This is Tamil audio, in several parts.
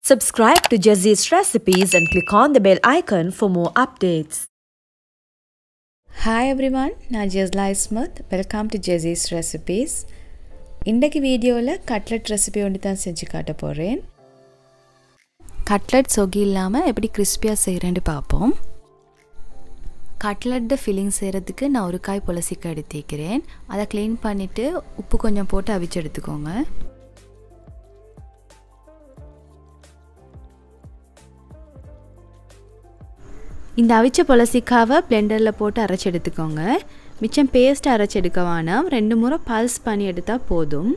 Subscribe to Jazzy's Recipes and click on the bell icon for more updates. Hi everyone நான் Jesla Ismath welcome to Jesie's recipes இன்றைக்கு வீடியோவில் கட்லெட் ரெசிபி ஒன்று தான் செஞ்சு காட்ட போகிறேன் கட்லெட் சொகி இல்லாமல் எப்படி கிறிஸ்பியாக செய்கிறேன்னு பார்ப்போம் கட்லெட்டு ஃபில்லிங் செய்கிறதுக்கு நான் ஒரு காய் புலசிக்காய் எடுத்துக்கிறேன் அதை க்ளீன் பண்ணிவிட்டு உப்பு கொஞ்சம் போட்டு அவிச்சு எடுத்துக்கோங்க இந்த அவிச்ச புலசிக்காவை பிளெண்டரில் போட்டு அரைச்சி எடுத்துக்கோங்க மிச்சம் பேஸ்ட் அரைச்சி எடுக்க வேணாம் ரெண்டு முறை பல்ஸ் பண்ணி எடுத்தால் போதும்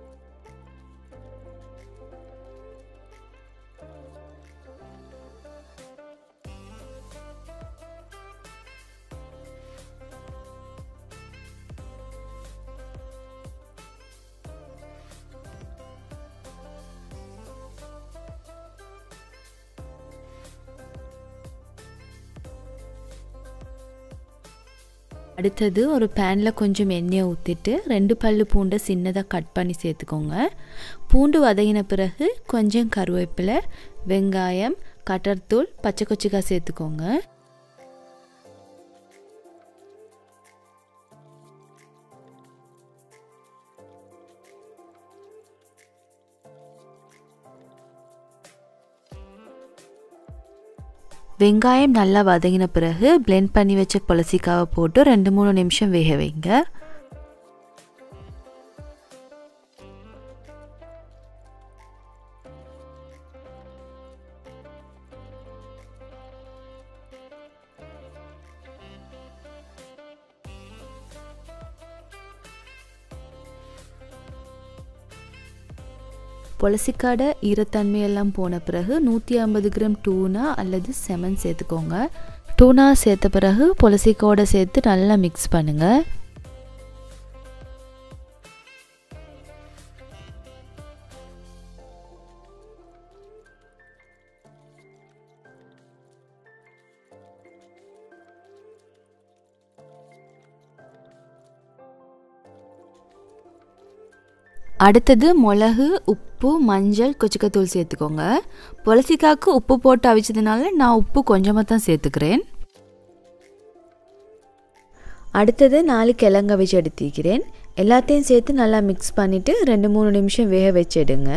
அடுத்தது ஒரு பேனில் கொஞ்சம் எண்ணெயை ஊற்றிட்டு ரெண்டு பல்லு பூண்டை சின்னதாக கட் பண்ணி சேர்த்துக்கோங்க பூண்டு வதங்கின பிறகு கொஞ்சம் கருவேப்பிலை வெங்காயம் கட்டர்த்தூள் பச்சை கொச்சிக்காய் சேர்த்துக்கோங்க வெங்காயம் நல்லா வதங்கின பிறகு பிளெண்ட் பண்ணி வச்ச புலசிக்காவை போட்டு ரெண்டு மூணு நிமிஷம் வேக வைங்க புலசிக்காடை ஈரத்தன்மையெல்லாம் போன பிறகு நூற்றி ஐம்பது கிராம் டூனா அல்லது செமன் சேர்த்துக்கோங்க டூனா சேர்த்த பிறகு புலசிக்கோட சேர்த்து நல்லா மிக்ஸ் பண்ணுங்கள் அடுத்தது மிளகு உப்பு மஞ்சள் கொச்சிக்கத்தூள் சேர்த்துக்கோங்க புலசிக்காய்க்கு உப்பு போட்டு அவிச்சதுனால நான் உப்பு கொஞ்சமாக தான் சேர்த்துக்கிறேன் அடுத்தது நாலு கிழங்க வச்சு எடுத்துக்கிறேன் எல்லாத்தையும் சேர்த்து நல்லா மிக்ஸ் பண்ணிவிட்டு ரெண்டு மூணு நிமிஷம் வேக வச்சு எடுங்க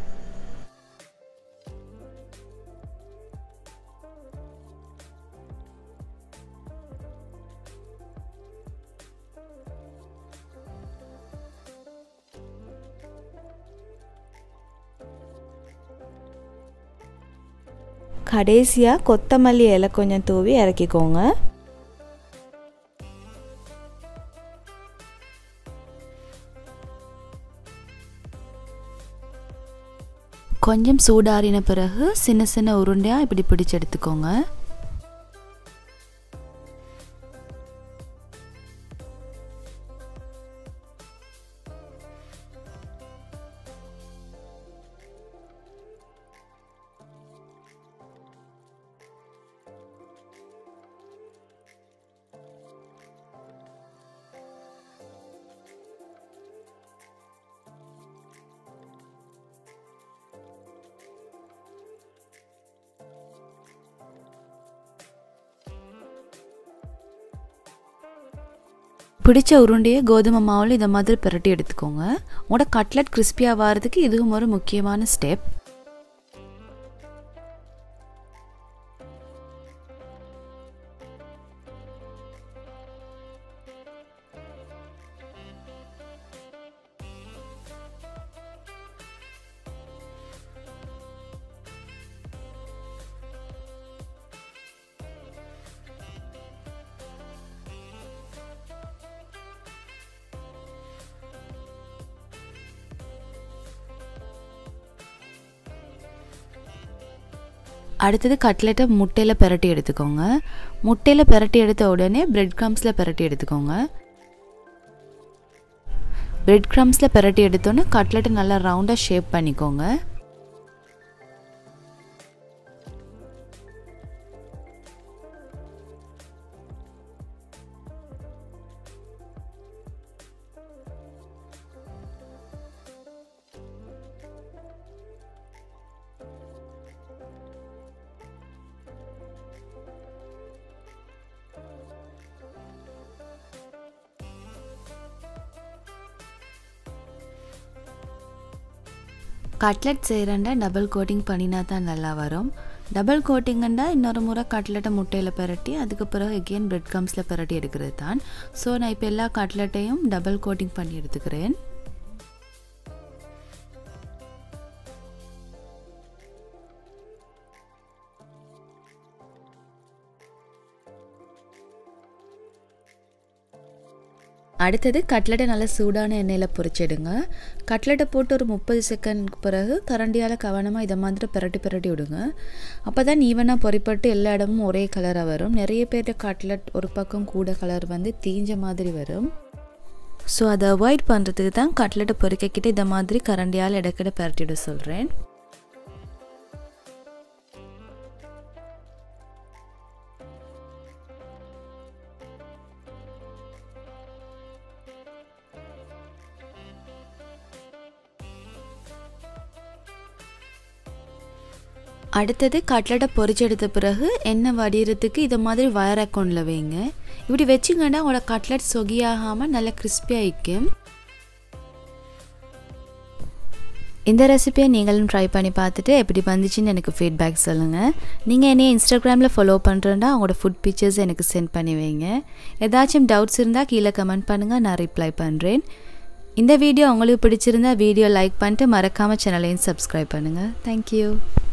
கடைசியாக கொத்தமல்லி இலை கொஞ்சம் தூவி இறக்கிக்கோங்க கொஞ்சம் சூடாறின பிறகு சின்ன சின்ன உருண்டையாக இப்படி பிடிச்சு எடுத்துக்கோங்க பிடிச்ச உருண்டையை கோதுமை மாவில் இதை மாதிரி பிரட்டி எடுத்துக்கோங்க உங்களோட கட்லட் கிறிஸ்பியாக வர்றதுக்கு இதுவும் ஒரு முக்கியமான ஸ்டெப் அடுத்தது கட்லெட்டை முட்டையில் பெரட்டி எடுத்துக்கோங்க முட்டையில் பெரட்டி எடுத்த உடனே பிரெட் க்ரம்ஸில் பெரட்டி எடுத்துக்கோங்க பிரெட் க்ரம்ஸில் பெரட்டி எடுத்தோன்னே கட்லெட்டை நல்லா ரவுண்டாக ஷேப் பண்ணிக்கோங்க கட்லெட் செய்கிறண்டா டபுள் கோட்டிங் பண்ணினா தான் நல்லா வரும் டபுள் கோட்டிங்கண்டா இன்னொரு முறை கட்லெட்டை முட்டையில் பிரட்டி அதுக்கு பிறகு எகெயின் பிரெட் கம்ஸில் பிரட்டி எடுக்கிறது தான் ஸோ நான் இப்போ எல்லா கட்லெட்டையும் டபுள் கோட்டிங் பண்ணி எடுத்துக்கிறேன் அடுத்தது கட்லெட்டை நல்லா சூடான எண்ணெயில் பொரிச்சிடுங்க கட்லெட்டை போட்டு ஒரு முப்பது செகண்ட்க்கு பிறகு கரண்டியால் கவனமாக இதை மாதிரி பிரட்டி பிரட்டி விடுங்க அப்போ தான் ஈவனாக பொறிப்பட்டு எல்லா இடமும் ஒரே கலராக வரும் நிறைய பேர் கட்லெட் ஒரு பக்கம் கூட கலர் வந்து தீஞ்ச மாதிரி வரும் ஸோ அதை அவாய்ட் பண்ணுறதுக்கு தான் கட்லெட்டை பொறிக்கக்கிட்டு இதை மாதிரி கரண்டியால் இடக்கிட பிரட்டிவிட சொல்கிறேன் அடுத்தது கட்லெட்டை பொரிச்செடுத்த பிறகு எண்ணெய் வடிகிறதுக்கு இதை மாதிரி வயர் அக்கௌண்ட்டில் வைங்க இப்படி வச்சிங்கன்னா உங்களோட கட்லெட் சொகியாகாமல் நல்லா கிறிஸ்பியாக இருக்கும் இந்த ரெசிபியை நீங்களும் ட்ரை பண்ணி பார்த்துட்டு எப்படி வந்துச்சுன்னு எனக்கு ஃபீட்பேக் சொல்லுங்கள் நீங்கள் என்னைய இன்ஸ்டாகிராமில் ஃபாலோ பண்ணுறேன்னா அவங்களோட ஃபுட் பிக்சர்ஸ் எனக்கு சென்ட் பண்ணி வைங்க ஏதாச்சும் டவுட்ஸ் இருந்தால் கீழே கமெண்ட் பண்ணுங்கள் நான் ரிப்ளை பண்ணுறேன் இந்த வீடியோ உங்களுக்கு பிடிச்சிருந்தா வீடியோ லைக் பண்ணிட்டு மறக்காமல் சேனலையும் சப்ஸ்கிரைப் பண்ணுங்கள் தேங்க்யூ